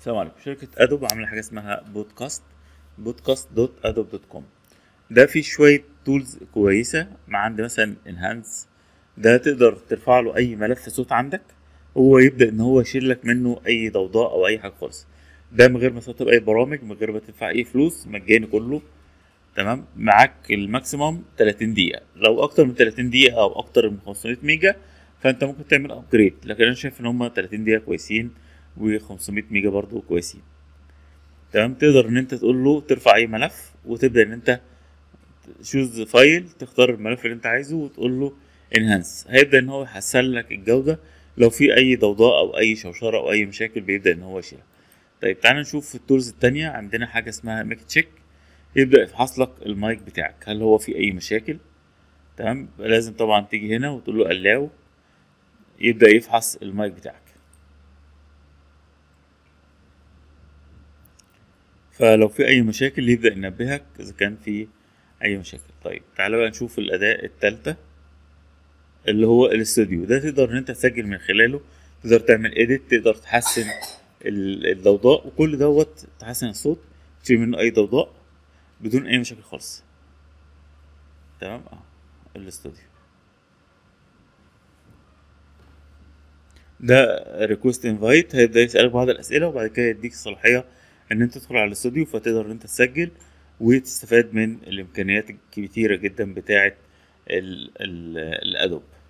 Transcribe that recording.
السلام عليكم شركة ادوب عاملة حاجة اسمها بودكاست بودكاست دوت ادوب دوت كوم ده فيه شوية تولز كويسة مع عند مثلا انهانس ده تقدر ترفع له اي ملف صوت عندك هو يبدأ ان هو يشيل لك منه اي ضوضاء او اي حاجة خالص ده من غير ما تسطب اي برامج من غير ما تدفع اي فلوس مجاني كله تمام معاك الماكسيموم 30 دقيقة لو اكتر من 30 دقيقة او اكتر من 500 ميجا فانت ممكن تعمل ابجريد لكن انا شايف ان هما 30 دقيقة كويسين و500 ميجا برضو كويسين تمام تقدر ان انت تقول له ترفع اي ملف وتبدا ان انت تشوز فايل تختار الملف اللي انت عايزه وتقول له انهانس هيبدا ان هو يحسن لك الجوده لو في اي ضوضاء او اي شوشره او اي مشاكل بيبدا ان هو يشيلها طيب تعالى نشوف التولز التانية عندنا حاجه اسمها ميك تشيك يبدا يفحص لك المايك بتاعك هل هو في اي مشاكل تمام لازم طبعا تيجي هنا وتقول له allow يبدا يفحص المايك بتاعك فلو في اي مشاكل يبدا ينبهك اذا كان في اي مشاكل طيب تعالى بقى نشوف الاداة التالتة اللي هو الاستوديو ده تقدر ان انت تسجل من خلاله تقدر تعمل اديت تقدر تحسن ال- الضوضاء وكل دوت تحسن الصوت تشيل منه اي ضوضاء بدون اي مشاكل خالص تمام اه الاستوديو ده ريكوست انفايت هيبدا يسالك بعض الاسئله وبعد كده يديك الصلاحيه ان انت تدخل على الاستوديو فتقدر ان انت تسجل وتستفاد من الامكانيات الكتيره جدا بتاعه ال- ال- الادوب